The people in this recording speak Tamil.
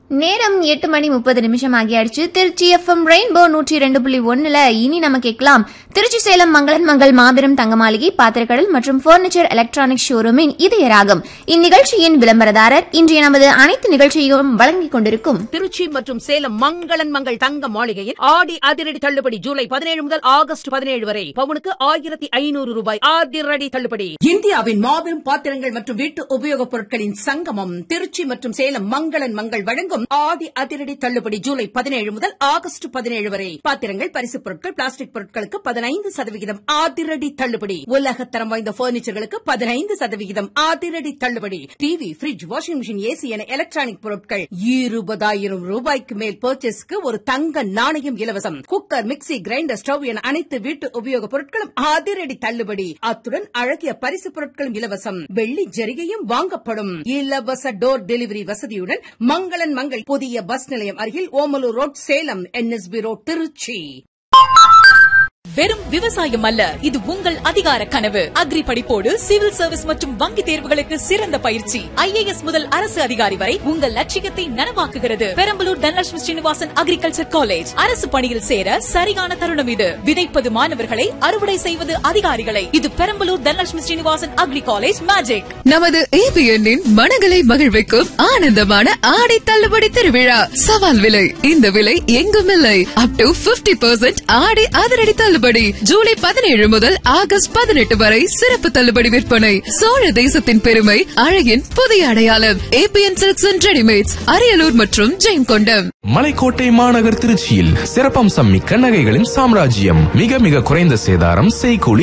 நேரம் எட்டு மணி முப்பது நிமிஷம் ஆகியாச்சு திருச்சி எஃப்எம் ரெயின்போ நூற்றி ரெண்டு புள்ளி ஒண்ணுல இனி நம்ம கேட்கலாம் திருச்சி சேலம் மங்களன் மங்கள் மாபெரும் தங்க மாளிகை பாத்திரக்கடல் மற்றும் பர்னிச்சர் எலக்ட்ரானிக் ஷோரூமின் இதய ராகம் இந்நிகழ்ச்சியின் விளம்பரதாரர் இன்றைய நமது அனைத்து நிகழ்ச்சியையும் வழங்கிக் கொண்டிருக்கும் திருச்சி மற்றும் சேலம் மங்களன் மங்கள் தங்க மாளிகையில் ஆடி அதிரடி தள்ளுபடி ஜூலை பதினேழு முதல் ஆகஸ்ட் பதினேழு வரை பவுனுக்கு ஆயிரத்தி ஐநூறு ரூபாய் அதிரடி தள்ளுபடி இந்தியாவின் மாபெரும் பாத்திரங்கள் மற்றும் வீட்டு உபயோகப் பொருட்களின் சங்கமம் திருச்சி மற்றும் சேலம் மங்களன் மங்கள் வழங்கும் ஆடி அதிரடி தள்ளுபடி ஜூலை பதினேழு முதல் ஆகஸ்ட் பதினேழு வரை பாத்திரங்கள் பரிசுப் பொருட்கள் பிளாஸ்டிக் பொருட்களுக்கு பதினைந்து சதவிகிதம் அதிரடி தள்ளுபடி உலகத்தரம் வாய்ந்த பர்னிச்சர்களுக்கு பதினைந்து சதவிகிதம் அதிரடி தள்ளுபடி TV fridge washing machine AC என எலக்ட்ரானிக் பொருட்கள் இருபதாயிரம் ரூபாய்க்கு மேல் பர்ச்சேஸ்க்கு ஒரு தங்க நாணயம் இலவசம் குக்கர் மிக்ஸி கிரைண்டர் ஸ்டவ் என அனைத்து வீட்டு உபயோகப் பொருட்களும் அதிரடி தள்ளுபடி அத்துடன் அழகிய பரிசு பொருட்களும் இலவசம் வெள்ளி ஜரிகையும் வாங்கப்படும் இலவச டோர் டெலிவரி வசதியுடன் மங்களன் மங்கள் புதிய பஸ் நிலையம் அருகில் Omalur road Salem NSB road Trichy வெறும் விவசாயம் அல்ல இது உங்கள் அதிகார கனவு அக்ரி படிப்போடு சிவில் சர்வீஸ் மற்றும் வங்கி தேர்வுகளுக்கு சிறந்த பயிற்சி ஐஏஎஸ் முதல் அரசு அதிகாரி வரை உங்கள் லட்சியத்தை நனவாக்குகிறது பெரம்பலூர் தனலட்சுமி ஸ்ரீனிவாசன் அக்ரிகல்ச்சர் காலேஜ் அரசு பணியில் சேர சரியான தருணம் இது விதைப்பது மாணவர்களை அறுவடை செய்வது அதிகாரிகளை இது Perambalur Dhanalakshmi Srinivasan agri college magic நமது ஏபிஎன்னின் மனங்களை மகிழ்விக்கும் ஆனந்தமான ஆடை தள்ளுபடி திருவிழா சவால் விலை இந்த விலை எங்கும் இல்லை அப் டு பிப்டி பெர்சென்ட் ஆடை அதிரடி தள்ளுபடி ஜூலை பதினேழு முதல் ஆகஸ்ட் பதினெட்டு வரை சிறப்பு தள்ளுபடி விற்பனை சோழ தேசத்தின் பெருமை அழகின் புதிய அடையாளம் ABN silks and readymades Ariyalur மற்றும் ஜெயங்கொண்டம் மலைக்கோட்டை மாநகர் திருச்சியில் சிறப்பம்சம் மிக்க நகைகளின் சாம்ராஜ்யம் மிக மிக குறைந்த சேதாரம் செய்கூலி